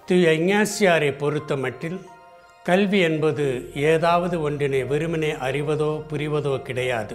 திரு இஞ்ஞாசியாரை பொறுத்தமட்டில் கல்வி என்பது ஏதாவது ஒன்றினை வெறுமனே அறிவதோ புரிவதோ கிடையாது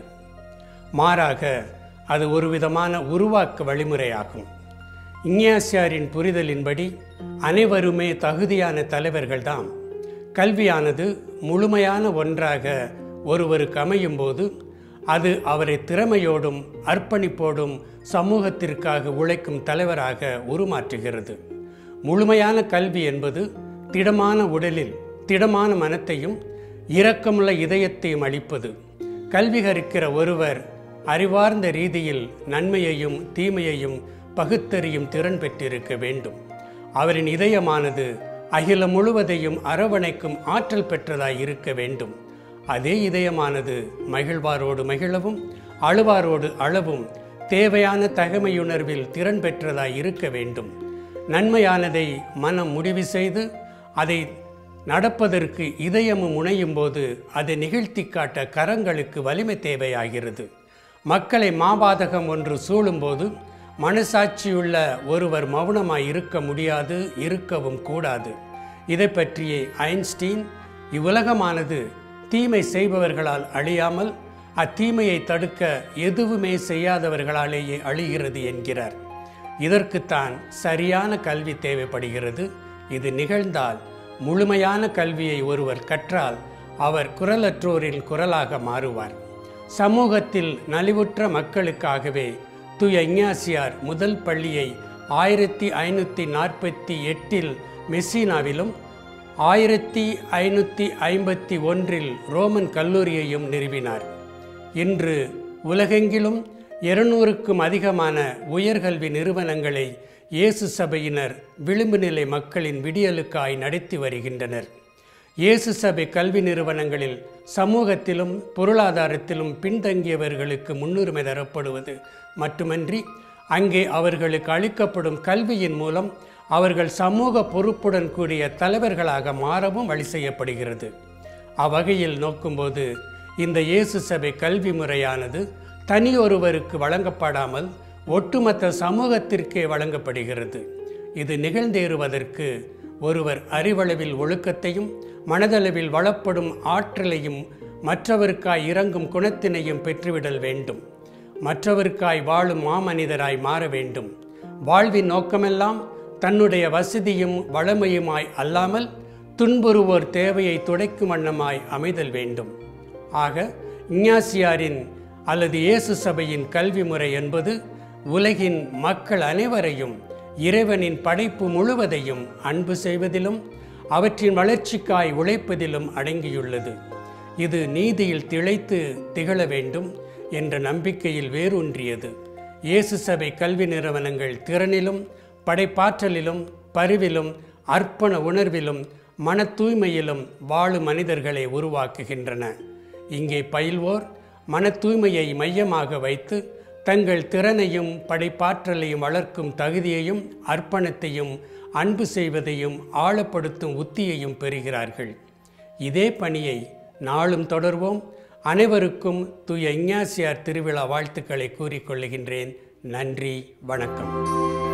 மாறாக அது ஒரு விதமான உருவாக்க வழிமுறையாகும் இஞ்ஞாசியாரின் புரிதலின்படி அனைவருமே தகுதியான தலைவர்கள்தாம் கல்வியானது முழுமையான ஒன்றாக ஒருவருக்கு அமையும் போது அது அவரை திறமையோடும் அர்ப்பணிப்போடும் சமூகத்திற்காக உழைக்கும் தலைவராக உருமாற்றுகிறது முழுமையான கல்வி என்பது திடமான உடலில் திடமான மனத்தையும் இரக்கமுள்ள இதயத்தையும் அளிப்பது கல்வி கற்கிற ஒருவர் அறிவார்ந்த ரீதியில் நன்மையையும் தீமையையும் பகுத்தறியும் திறன் பெற்றிருக்க வேண்டும் அவரின் இதயமானது அகிலம் முழுவதையும் அரவணைக்கும் ஆற்றல் பெற்றதாய் இருக்க வேண்டும் அதே இதயமானது மகிழ்வாரோடு மகிழவும் அழுவாரோடு அழவும் தேவையான தகமையுணர்வில் திறன் பெற்றதாய் இருக்க வேண்டும் நன்மையானதை மனம் முடிவு செய்து அதை நடப்பதற்கு இதயமும் முனையும் போது அதை நிகழ்த்தி காட்ட கரங்களுக்கு வலிமை தேவையாகிறது மக்களை மாபாதகம் ஒன்று சூழும்போது மனசாட்சியுள்ள ஒருவர் மௌனமாய் இருக்க முடியாது இருக்கவும் கூடாது இதை பற்றியே ஐன்ஸ்டீன் இவ்வுலகமானது தீமை செய்பவர்களால் அழியாமல் அத்தீமையை தடுக்க எதுவுமே செய்யாதவர்களாலேயே அழிகிறது என்கிறார் இதற்குத்தான் சரியான கல்வி தேவைப்படுகிறது இது நிகழ்ந்தால் முழுமையான கல்வியை ஒருவர் கற்றால் அவர் குரலற்றோரின் குரலாக மாறுவார் சமூகத்தில் நலிவுற்ற மக்களுக்காகவே துய இஞ்ஞாசியார் முதல் பள்ளியை ஆயிரத்தி ஐநூற்றி நாற்பத்தி எட்டில் மெஸ்ஸினாவிலும் ஆயிரத்தி ஐநூற்றி ஐம்பத்தி ஒன்றில் ரோமன் கல்லூரியையும் நிறுவினார் இன்று உலகெங்கிலும் இருநூறுக்கும் அதிகமான உயர்கல்வி நிறுவனங்களை இயேசு சபையினர் விளிம்பு நிலை மக்களின் விடியலுக்காய் நடத்தி வருகின்றனர் இயேசு சபை கல்வி நிறுவனங்களில் சமூகத்திலும் பொருளாதாரத்திலும் பின்தங்கியவர்களுக்கு முன்னுரிமை தரப்படுவது மட்டுமன்றி அங்கே அவர்களுக்கு அளிக்கப்படும் கல்வியின் மூலம் அவர்கள் சமூக பொறுப்புடன் கூடிய தலைவர்களாக மாறவும் வழி செய்யப்படுகிறது அவ்வகையில் நோக்கும்போது இந்த இயேசு சபை கல்வி முறையானது தனியொருவருக்கு வழங்கப்படாமல் ஒட்டுமொத்த சமூகத்திற்கே வழங்கப்படுகிறது இது நிகழ்ந்தேறுவதற்கு ஒருவர் அறிவளவில் ஒழுக்கத்தையும் மனதளவில் வளப்படும் ஆற்றலையும் மற்றவருக்காய் இறங்கும் குணத்தினையும் பெற்றுவிடல் வேண்டும் மற்றவருக்காய் வாழும் மாமனிதராய் மாற வேண்டும் வாழ்வின் நோக்கமெல்லாம் தன்னுடைய வசதியும் வளமையுமாய் அல்லாமல் துன்புறுவோர் தேவையை துடைக்கும் வண்ணமாய் அமைதல் வேண்டும் ஆக இஞ்ஞாசியாரின் அல்லது இயேசு சபையின் கல்வி முறை என்பது உலகின் மக்கள் அனைவரையும் இறைவனின் படைப்பு முழுவதையும் அன்பு செய்வதிலும் அவற்றின் வளர்ச்சிக்காய் உழைப்பதிலும் அடங்கியுள்ளது இது நீதியில் திளைத்து திகழ வேண்டும் என்ற நம்பிக்கையில் வேரூன்றியது இயேசு சபை கல்வி நிறுவனங்கள் திறனிலும் படைப்பாற்றலிலும் பரிவிலும் அர்ப்பண உணர்விலும் மன தூய்மையிலும் வாழும் மனிதர்களை உருவாக்குகின்றன இங்கே பயில்வோர் மன தூய்மையை மையமாக வைத்து தங்கள் திறனையும் படைப்பாற்றலையும் வளர்க்கும் தகுதியையும் அர்ப்பணத்தையும் அன்பு செய்வதையும் ஆழப்படுத்தும் உத்தியையும் பெறுகிறார்கள் இதே பணியை நாளும் தொடர்வோம் அனைவருக்கும் தூய இஞ்ஞாசியார் திருவிழா வாழ்த்துக்களை கூறிக்கொள்ளுகின்றேன் நன்றி வணக்கம்